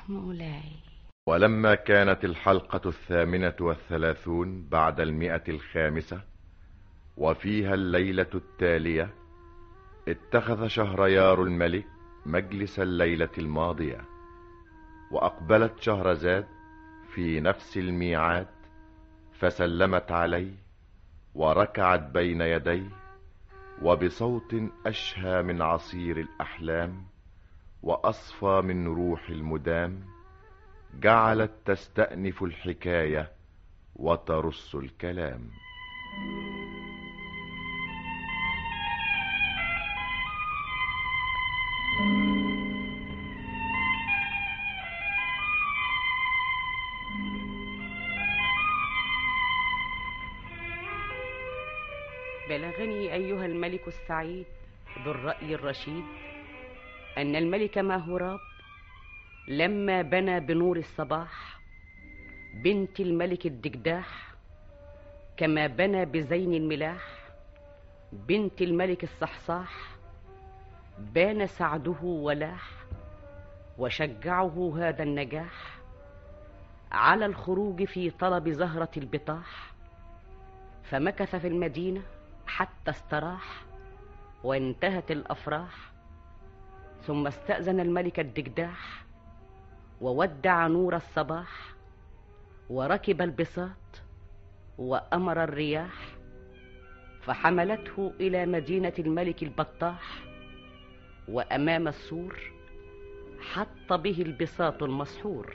مولاي ولما كانت الحلقة الثامنة والثلاثون بعد المئة الخامسة وفيها الليلة التالية اتخذ شهريار الملك مجلس الليلة الماضية وأقبلت شهرزاد في نفس الميعاد فسلمت عليه وركعت بين يديه وبصوت أشهى من عصير الأحلام وأصفى من روح المدام جعلت تستأنف الحكاية وترص الكلام بلغني أيها الملك السعيد ذو الرأي الرشيد أن الملك ماهوراب لما بنى بنور الصباح بنت الملك الدجداح كما بنى بزين الملاح بنت الملك الصحصاح بان سعده ولاح وشجعه هذا النجاح على الخروج في طلب زهرة البطاح فمكث في المدينة حتى استراح وانتهت الأفراح ثم استأذن الملك الدجداح وودع نور الصباح وركب البساط وأمر الرياح فحملته إلى مدينة الملك البطاح وأمام السور حط به البساط المسحور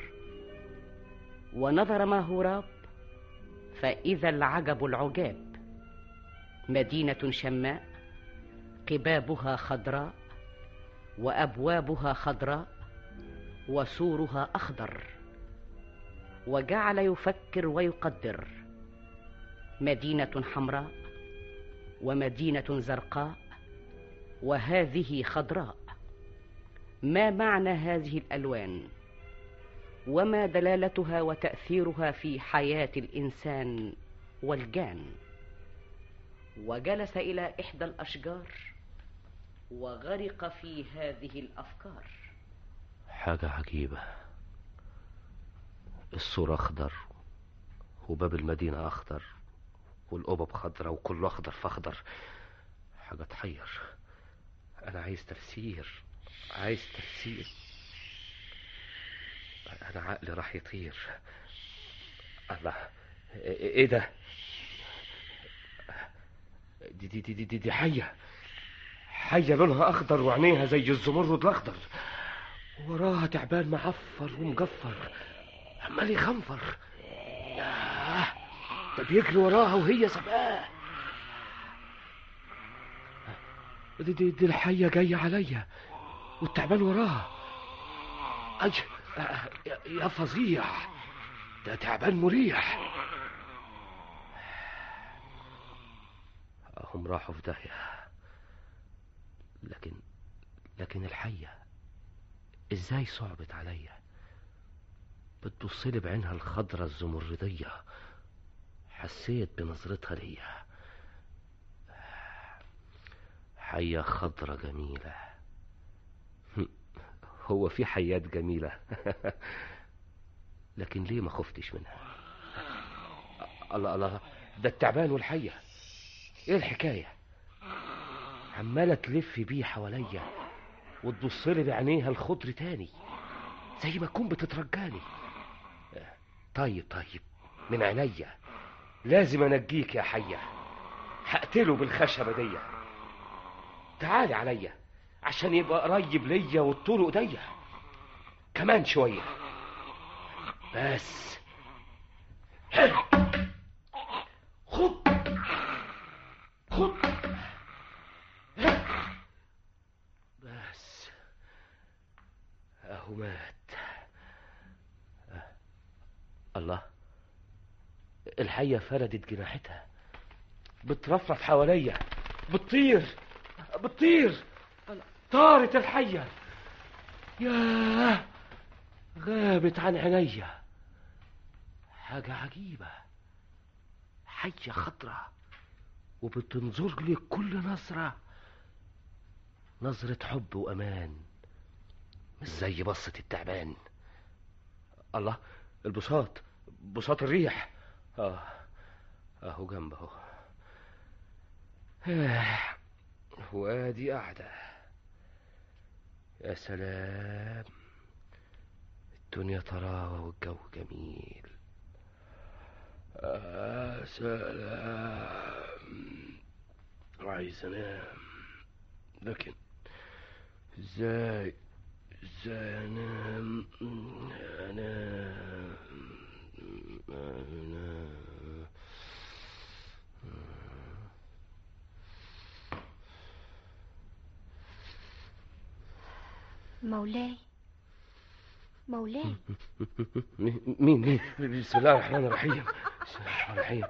ونظر ماهوراب فإذا العجب العجاب مدينة شماء قبابها خضراء وأبوابها خضراء وسورها أخضر وجعل يفكر ويقدر مدينة حمراء ومدينة زرقاء وهذه خضراء ما معنى هذه الألوان وما دلالتها وتأثيرها في حياة الإنسان والجان وجلس إلى إحدى الأشجار وغرق في هذه الأفكار حاجة عجيبة السور أخضر وباب المدينة أخضر والقبب خضرة وكله أخضر فأخضر حاجة تحير أنا عايز تفسير عايز تفسير أنا عقلي راح يطير الله إيه ده دي دي دي دي, دي حية حية لونها أخضر وعينيها زي الزمرد الأخضر وراها تعبان معفر ومجفر عمال يخنفر ياه ده بيجري وراها وهي سبقاه دي, دي, دي الحية جاية عليا والتعبان وراها أج يا فظيع ده تعبان مريح هم راحوا في داهية لكن لكن الحية ازاي صعبت عليا بتبصلي بعينها الخضرة الزمردية حسيت بنظرتها ليا حية خضرة جميلة هو في حيات جميلة لكن ليه ما خفتش منها الله الله ده التعبان والحية ايه الحكاية عمالة تلف بيه حواليا وتبصلي بعينيها الخضر تاني زي ما تكون بتترجاني طيب طيب من عينيا لازم انجيك يا حية هقتله بالخشبة دي تعالي عليا عشان يبقى قريب ليا والطول ايديا كمان شوية بس حلو خد خد بس اهو مات الله الحية فردت جناحتها بترفرف حواليا بتطير بتطير طارت الحية ياه غابت عن عينيا حاجة عجيبة حية خضرة وبتنظر لي كل نظرة نظرة حب وأمان مش زي بصة التعبان الله البساط بساط الريح اه اهو جنبه اهو آه، وادي قاعدة يا سلام الدنيا طراوة والجو جميل آه سلام عايز انام لكن ازاي ازاي انام انام انام مولاي مولاي مين مين مين بسم الله الرحمن الرحيم بسم الله الرحمن الرحيم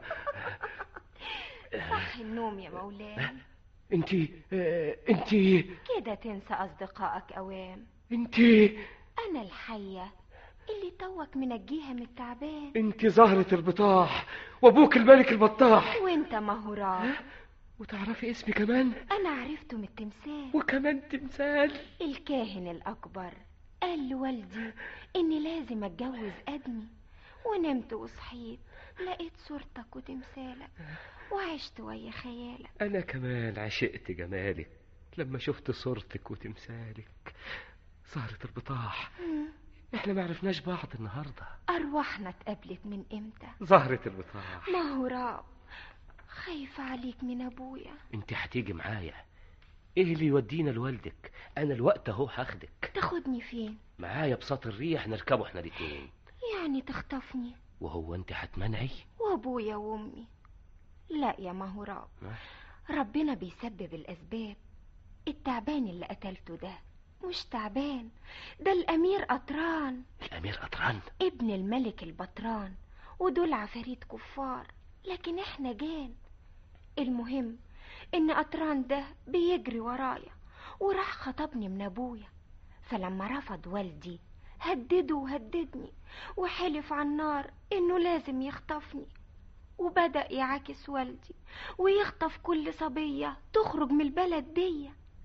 صح النوم يا مولاي انتي آه، انتي كده تنسى أصدقائك أوام انتي أنا الحية اللي توك منجيها من التعبان انتي زهرة البطاح وابوك الملك البطاح وانت مهراب وتعرفي اسمي كمان أنا عرفته من التمثال وكمان تمثال الكاهن الأكبر قال لوالدي إني لازم أتجوز أدمي ونمت وصحيت لقيت صورتك وتمثالك وعشت ويا خيالك انا كمان عشقت جمالك لما شفت صورتك وتمثالك زهرة البطاح احنا ما عرفناش بعض النهارده أرواحنا اتقابلت من إمتى زهرة البطاح مهراب خايفة عليك من أبويا انت هتيجي معايا ايه اللي يودينا لوالدك انا الوقت اهو هاخدك تاخدني فين معايا بساط الريح نركبه احنا الاتنين يعني تخطفني وهو انت هتمنعي وأبويا وأمي لا يا مهراب ربنا بيسبب الأسباب التعبان اللي قتلته ده مش تعبان ده الأمير قطران الامير قطران ابن الملك البطران ودول عفاريت كفار لكن احنا جان المهم ان قطران ده بيجري ورايا وراح خطبني من ابويا فلما رفض والدي هدده وهددني وحلف على النار انه لازم يخطفني وبدأ يعاكس والدي ويخطف كل صبية تخرج من البلد دي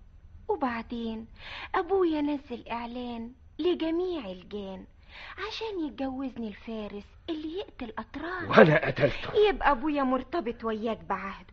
وبعدين أبويا نزل إعلان لجميع الجان عشان يتجوزني الفارس اللي يقتل أطران وانا قتلته يبقى أبويا مرتبط وياك بعهده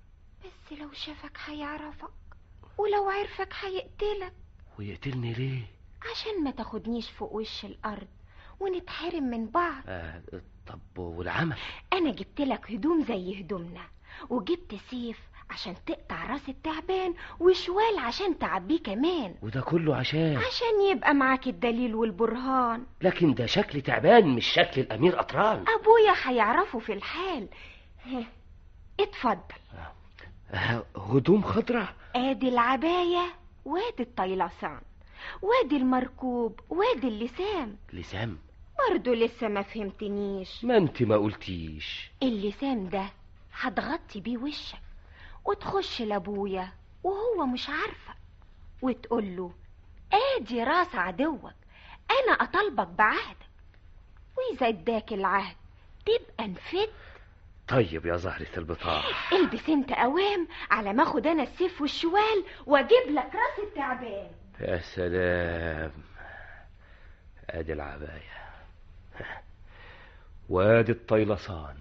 بس لو شافك هيعرفك ولو عرفك هيقتلك ويقتلني ليه عشان ما تاخدنيش فوق وش الأرض ونتحرم من بعض آه طب والعمل أنا جبت لك هدوم زي هدومنا وجبت سيف عشان تقطع راس التعبان وشوال عشان تعبيه كمان وده كله عشان عشان يبقى معاك الدليل والبرهان لكن ده شكل تعبان مش شكل الامير قطران أبويا هيعرفه في الحال ها، اتفضل آه هدوم خضراء ادي العباية وادي الطيلسان وادي المركوب وادي اللسان لسام برضه لسه ما فهمتنيش ما انت ما قلتيش اللسان ده هتغطي بيه وشك وتخش لابويا وهو مش عارفك وتقول له ادي راس عدوك انا اطالبك بعهدك واذا اداك العهد تبقى نفدت طيب يا زهرة البطاح البس انت قوام على ما اخد انا السيف والشوال واجيب لك راس التعبان يا سلام ادي العباية وادي الطيلسان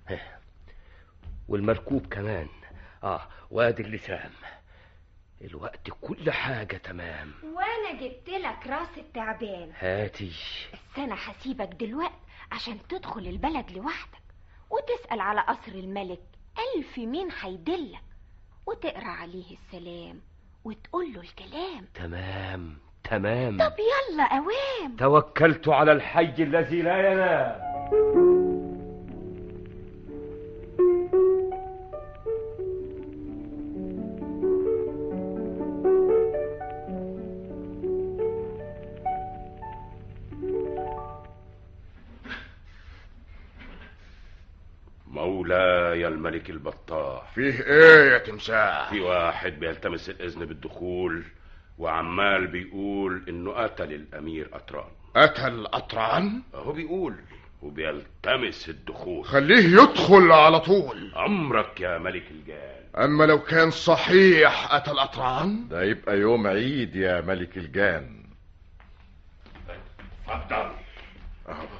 والمركوب كمان اه وادي اللسان الوقت كل حاجة تمام وانا جبت لك راس التعبان هاتي بس انا هسيبك دلوقت عشان تدخل البلد لوحدك وتسأل على قصر الملك ألف مين هيدلك وتقرا عليه السلام وتقول له الكلام تمام تمام طب يلا قوام توكلت على الحي الذي لا ينام مولاي الملك البطاح فيه ايه يا تمساح في واحد بيلتمس الإذن بالدخول وعمال بيقول إنه قتل الأمير أطران قتل قطران هو بيقول وبيلتمس الدخول خليه يدخل على طول أمرك يا ملك الجان اما لو كان صحيح قتل قطران ده يبقى يوم عيد يا ملك الجان اتفضل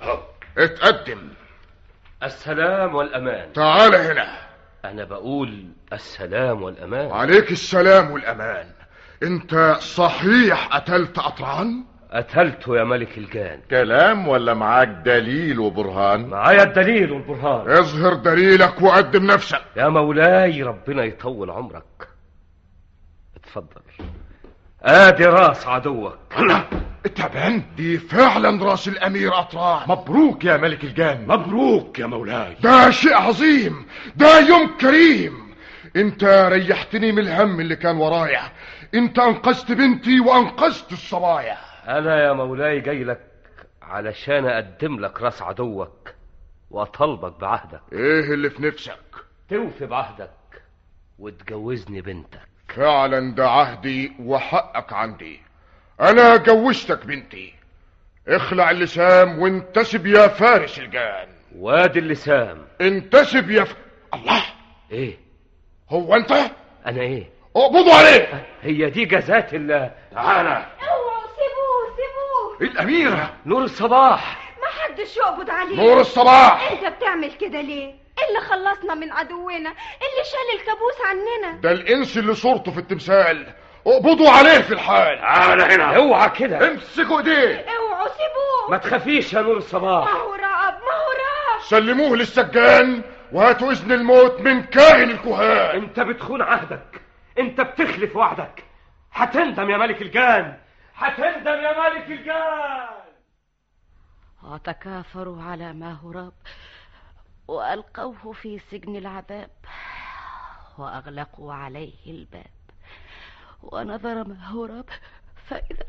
اتقدم السلام والأمان تعال هنا أنا بقول السلام والأمان عليك السلام والأمان انت صحيح قتلت أطران قتلته يا ملك الجان كلام ولا معاك دليل وبرهان معايا الدليل والبرهان اظهر دليلك وقدم نفسك يا مولاي ربنا يطول عمرك اتفضل ادي راس عدوك التعبان دي فعلا راس الأمير أطران مبروك يا ملك الجان مبروك يا مولاي ده شيء عظيم ده يوم كريم انت ريحتني من الهم اللي كان ورايا انت انقذت بنتي وانقذت الصبايا انا يا مولاي جاي لك علشان اقدم لك راس عدوك واطالبك بعهدك ايه اللي في نفسك توفي بعهدك وتجوزني بنتك فعلا ده عهدي وحقك عندي انا جوزتك بنتي اخلع اللسام وانتسب يا فارس الجان وادي اللسام انتسب يا ف... الله ايه هو انت انا ايه اقبضوا عليه هي دي جزات الله تعالى اوعوا سيبوه سيبوه الاميره نور الصباح ما حدش يقبض عليه نور الصباح انت بتعمل كده ليه اللي خلصنا من عدونا اللي شال الكابوس عننا ده الانس اللي صورته في التمثال اقبضوا عليه في الحال تعالى هنا اوعى كده امسكوا ايديه اوعوا سيبوه ما تخافيش يا نور ما الصباح هو رعب ما هو رعب سلموه للسجان وهاتوا اذن الموت من كاهن الكهان انت بتخون عهدك انت بتخلف وعدك هتندم يا ملك الجان هتندم يا ملك الجان وتكاثروا على ما هراب وألقوه في سجن العذاب وأغلقوا عليه الباب ونظر ما هراب فإذا